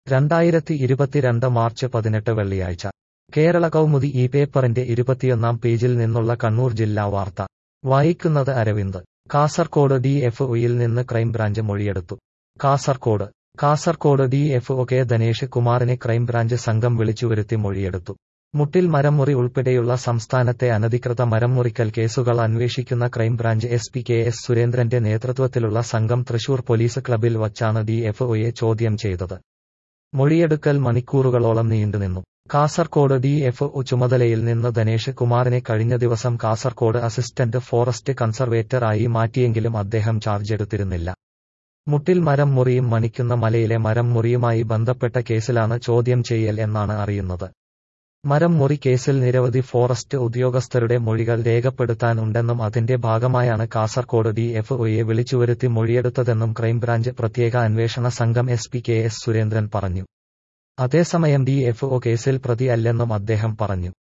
രണ്ടായിരത്തി ഇരുപത്തിരണ്ട് മാർച്ച് പതിനെട്ട് വെള്ളിയാഴ്ച കേരള കൗമുദി ഈ പേപ്പറിന്റെ ഇരുപത്തിയൊന്നാം പേജിൽ നിന്നുള്ള കണ്ണൂർ ജില്ലാ വാർത്ത വായിക്കുന്നത് അരവിന്ദ് കാസർകോട് ഡി എഫ് ഒയിൽ നിന്ന് ക്രൈംബ്രാഞ്ച് മൊഴിയെടുത്തു Kasaragod Kasaragod D F O K Dhanesh കുമാറിനെ ക്രൈംബ്രാഞ്ച് സംഘം വിളിച്ചുവരുത്തി മൊഴിയെടുത്തു മുട്ടിൽ മരംമുറി ഉൾപ്പെടെയുള്ള സംസ്ഥാനത്തെ അനധികൃത മരംമുറിക്കൽ കേസുകൾ അന്വേഷിക്കുന്ന crime branch S P K S സുരേന്ദ്രന്റെ നേതൃത്വത്തിലുള്ള സംഘം തൃശൂർ പോലീസ് ക്ലബിൽ വച്ചാണ് ഡി എഫ് ഒയെ ചോദ്യം ചെയ്തത് മൊഴിയെടുക്കൽ മണിക്കൂറുകളോളം നീണ്ടുനിന്നു കാസർകോട് ഡി എഫ് ഒ ചുമതലയിൽ നിന്ന് ധനേഷ് കുമാറിനെ കഴിഞ്ഞ ദിവസം കാസർകോട് അസിസ്റ്റന്റ് ഫോറസ്റ്റ് കൺസർവേറ്റർ ആയി മാറ്റിയെങ്കിലും അദ്ദേഹം ചാർജ് എടുത്തിരുന്നില്ല മുട്ടിൽ മരം മുറിയും മണിക്കുന്ന മലയിലെ മരം മുറിയുമായി ബന്ധപ്പെട്ട കേസിലാണ് ചോദ്യം ചെയ്യൽ എന്നാണ് അറിയുന്നത് മരം മുറി കേസിൽ നിരവധി ഫോറസ്റ്റ് ഉദ്യോഗസ്ഥരുടെ മൊഴികൾ രേഖപ്പെടുത്താനുണ്ടെന്നും അതിന്റെ ഭാഗമായാണ് കാസർകോട് ഡി എഫ് ഒയെ വിളിച്ചുവരുത്തി മൊഴിയെടുത്തതെന്നും ക്രൈംബ്രാഞ്ച് പ്രത്യേക അന്വേഷണ സംഘം S P K S Surendran പറഞ്ഞു അതേസമയം ഡി എഫ് ഒ കേസിൽ പ്രതി അല്ലെന്നും അദ്ദേഹം പറഞ്ഞു